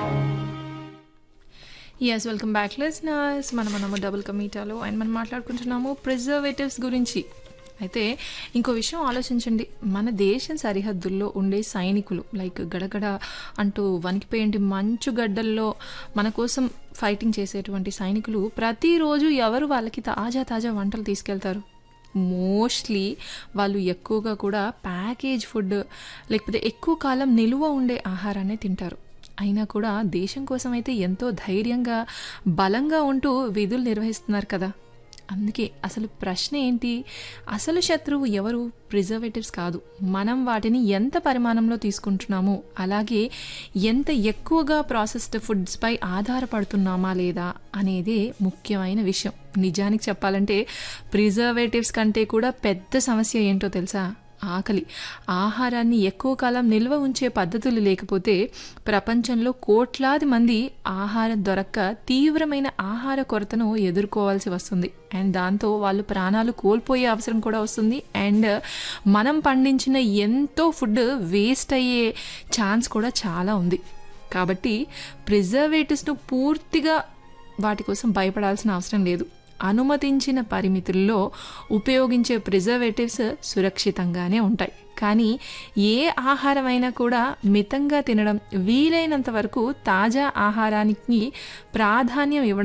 yes welcome back listeners మనం మనము double కమీటాలో and మనం మాట్లాడుకుంటున్నాము ప్రిజర్వేటివ్స్ గురించి అయితే ఇంకో విషయం ఆలోచించండి మన దేశం సరిహద్దుల్లో ఉండే సైనికులు లైక్ గడగడ అంటూ వణికిపోయేంటి మంచు గడ్డల్లో మన కోసం ఫైటింగ్ చేసేటువంటి సైనికులు ప్రతిరోజు ఎవరు వాళ్ళకి తాజా తాజా వంటలు తీసుకెళ్తారు మోస్ట్లీ వాళ్ళు ఎక్కువగా కూడా ప్యాకేజ్ ఫుడ్ లేకపోతే ఎక్కువ కాలం నిలువ ఉండే ఆహారాన్ని తింటారు అయినా కూడా దేశం కోసం అయితే ఎంతో ధైర్యంగా బలంగా ఉంటూ విధులు నిర్వహిస్తున్నారు కదా అందుకే అసలు ప్రశ్న ఏంటి అసలు శత్రువు ఎవరు ప్రిజర్వేటివ్స్ కాదు మనం వాటిని ఎంత పరిమాణంలో తీసుకుంటున్నామో అలాగే ఎంత ఎక్కువగా ప్రాసెస్డ్ ఫుడ్స్పై ఆధారపడుతున్నామా లేదా అనేదే ముఖ్యమైన విషయం నిజానికి చెప్పాలంటే ప్రిజర్వేటివ్స్ కంటే కూడా పెద్ద సమస్య ఏంటో తెలుసా ఆకలి ఆహారాన్ని ఎక్కువ కాలం నిల్వ ఉంచే పద్ధతులు లేకపోతే ప్రపంచంలో కోట్లాది మంది ఆహారం దొరక్క తీవ్రమైన ఆహార కొరతను ఎదుర్కోవాల్సి వస్తుంది అండ్ దాంతో వాళ్ళు ప్రాణాలు కోల్పోయే అవసరం కూడా వస్తుంది అండ్ మనం పండించిన ఎంతో ఫుడ్ వేస్ట్ అయ్యే ఛాన్స్ కూడా చాలా ఉంది కాబట్టి ప్రిజర్వేటివ్స్ను పూర్తిగా వాటి కోసం భయపడాల్సిన అవసరం లేదు అనుమతించిన పరిమితుల్లో ఉపయోగించే ప్రిజర్వేటివ్స్ సురక్షితంగానే ఉంటాయి కానీ ఏ ఆహారమైనా కూడా మితంగా తినడం వీలైనంత వరకు తాజా ఆహారానికి ప్రాధాన్యం ఇవ్వడం